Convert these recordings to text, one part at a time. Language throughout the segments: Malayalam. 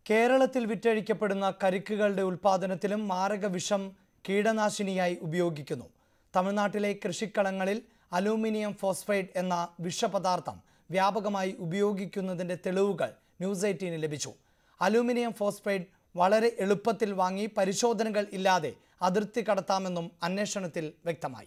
കേരളത്തിൽ വിറ്റഴിക്കപ്പെടുന്ന കരിക്കുകളുടെ ഉൽപ്പാദനത്തിലും മാരക വിഷം കീടനാശിനിയായി ഉപയോഗിക്കുന്നു തമിഴ്നാട്ടിലെ കൃഷിക്കളങ്ങളിൽ അലൂമിനിയം ഫോസ്ഫൈഡ് എന്ന വിഷപദാർത്ഥം വ്യാപകമായി ഉപയോഗിക്കുന്നതിന്റെ തെളിവുകൾ ന്യൂസ് എയ്റ്റീന് ലഭിച്ചു അലൂമിനിയം ഫോസ്ഫൈഡ് വളരെ എളുപ്പത്തിൽ വാങ്ങി പരിശോധനകൾ ഇല്ലാതെ അതിർത്തി കടത്താമെന്നും അന്വേഷണത്തിൽ വ്യക്തമായി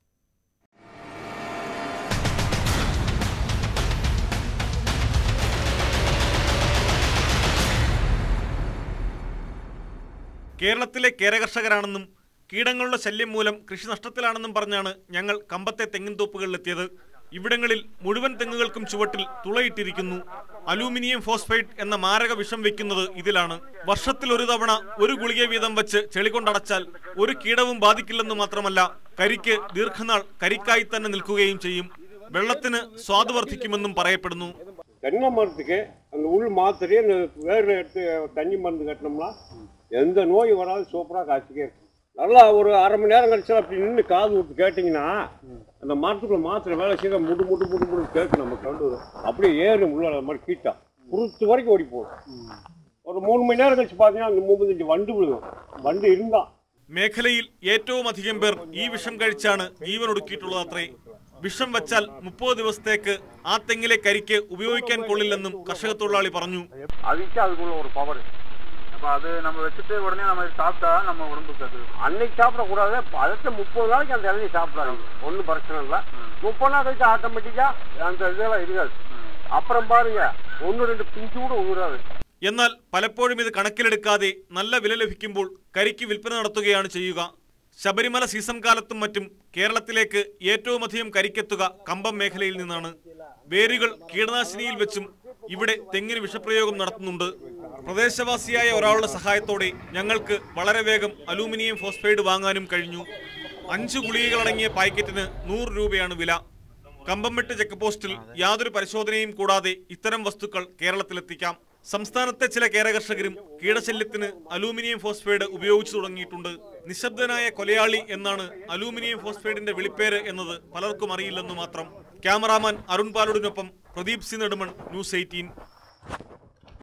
കേരളത്തിലെ കേരകർഷകരാണെന്നും കീടങ്ങളുടെ ശല്യം മൂലം കൃഷി നഷ്ടത്തിലാണെന്നും പറഞ്ഞാണ് ഞങ്ങൾ കമ്പത്തെ തെങ്ങിൻ തോപ്പുകളിലെത്തിയത് ഇവിടങ്ങളിൽ മുഴുവൻ തെങ്ങുകൾക്കും ചുവട്ടിൽ തുളയിട്ടിരിക്കുന്നു അലൂമിനിയം ഫോസ്ഫൈഡ് എന്ന മാരക വിഷം വെക്കുന്നത് ഇതിലാണ് വർഷത്തിൽ ഒരു തവണ ഒരു ഗുളിക വീതം വെച്ച് ചെളി കൊണ്ടടച്ചാൽ ഒരു കീടവും ബാധിക്കില്ലെന്ന് മാത്രമല്ല കരിക്ക് ദീർഘനാൾ കരിക്കായി തന്നെ നിൽക്കുകയും ചെയ്യും വെള്ളത്തിന് സ്വാദ് വർദ്ധിക്കുമെന്നും പറയപ്പെടുന്നു தென்னை மரத்துக்கு அந்த உள் மாத்திரையே இந்த வேர் எடுத்து தண்ணி மருந்து கட்டினோம்னா எந்த நோய் வராது சூப்பராக காய்ச்சிக்கே இருக்கும் நல்லா ஒரு அரை மணி நேரம் கழிச்சு அப்படி நின்று காது விட்டு கேட்டிங்கன்னா அந்த மரத்துக்குள்ள மாத்திரை வேலை செய்ய முடு முடு முடு முடு கேட்கும் நமக்கு கொண்டு வரும் அப்படியே ஏறும் உள்ள அது மாதிரி கீட்டா குருத்து வரைக்கும் ஓடி போகும் ஒரு மூணு மணி நேரம் கழிச்சு பார்த்தீங்கன்னா அந்த முப்பத்தஞ்சு வண்டு விழுகும் வண்டு இருந்தா മേഖലയിൽ ഏറ്റവും അധികം പേർ ഈ വിഷം കഴിച്ചാണ് ജീവനൊടുക്കിയിട്ടുള്ളത് അത്രേ വിഷം വച്ചാൽ മുപ്പത് ദിവസത്തേക്ക് ആ തെങ്ങിലെ കരിക്ക് ഉപയോഗിക്കാൻ കൊള്ളില്ലെന്നും കർഷക തൊഴിലാളി പറഞ്ഞു அதுக்கு அதுக்குள்ள ஒரு பவர் அப்போ அது நம்ம வச்சுட்டு உடனே நம்ம சாப்பிட்டா நம்ம உடம்புக்கு அது அன்னைக்கு சாப்பிடக்கூடாது அடுத்த முப்பது நாளைக்கு அந்த இளநீ சாப்பிடாது ஒன்றும் பிரச்சனை இல்லை முப்பது நாள் கழிச்சு ஆட்டோமேட்டிக்காக அந்த இதெல்லாம் இருக்காது அப்புறம் பாருங்க ஒன்று ரெண்டு பிஞ்சு கூட உழுறாது എന്നാൽ പലപ്പോഴും ഇത് കണക്കിലെടുക്കാതെ നല്ല വില ലഭിക്കുമ്പോൾ കരിക്ക് വിൽപ്പന നടത്തുകയാണ് ചെയ്യുക ശബരിമല സീസൺ കാലത്തും മറ്റും കേരളത്തിലേക്ക് ഏറ്റവും അധികം കരിക്കെത്തുക കമ്പം മേഖലയിൽ നിന്നാണ് വേരുകൾ കീടനാശിനിയിൽ വെച്ചും ഇവിടെ തെങ്ങിന് വിഷപ്രയോഗം നടത്തുന്നുണ്ട് പ്രദേശവാസിയായ ഒരാളുടെ സഹായത്തോടെ ഞങ്ങൾക്ക് വളരെ വേഗം അലൂമിനിയം ഫോസ്ഫൈഡ് വാങ്ങാനും കഴിഞ്ഞു അഞ്ച് ഗുളികകളടങ്ങിയ പാക്കറ്റിന് നൂറ് രൂപയാണ് വില കമ്പംമെട്ട് ചെക്ക് പോസ്റ്റിൽ യാതൊരു പരിശോധനയും കൂടാതെ ഇത്തരം വസ്തുക്കൾ കേരളത്തിലെത്തിക്കാം സംസ്ഥാനത്തെ ചില കേരകർഷകരും കീടശല്യത്തിന് അലൂമിനിയം ഫോസ്ഫൈഡ് ഉപയോഗിച്ചു തുടങ്ങിയിട്ടുണ്ട് നിശബ്ദനായ കൊലയാളി എന്നാണ് അലൂമിനിയം ഫോസ്ഫൈഡിന്റെ വിളിപ്പേര് എന്നത് പലർക്കും അറിയില്ലെന്ന് മാത്രം ക്യാമറാമാൻ അരുൺ പാലോടിനൊപ്പം Pradeep C Nedumon news eighteen